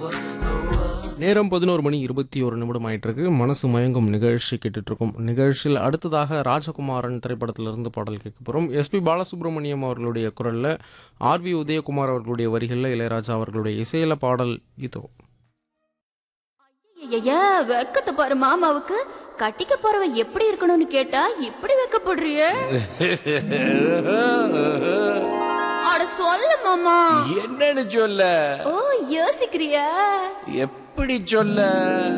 நேரம் பதினோரு மணி இருபத்தி ஒரு நிமிடம் ஆயிட்டு இருக்கு மனசு மயங்கும் நிகழ்ச்சி கேட்டுட்டு இருக்கோம் நிகழ்ச்சியில் அடுத்ததாக ராஜகுமாரன் திரைப்படத்திலிருந்து பாடல் கேட்க போகிறோம் எஸ்பி பாலசுப்ரமணியம் அவர்களுடைய குரலில் ஆர்வி உதயகுமார் அவர்களுடைய வரிகளில் இளையராஜா அவர்களுடைய இசையில பாடல் இதோ ஐயா வெக்கத்தை பாரு மாமாவுக்கு கட்டிக்க போறவன் எப்படி இருக்கணும்னு கேட்டா இப்படி வெக்கப்படுறிய அட சொல்லு மாமா என்னன்னு சொல்ல ஓ யோசிக்கிறியா எப்படி சொல்ல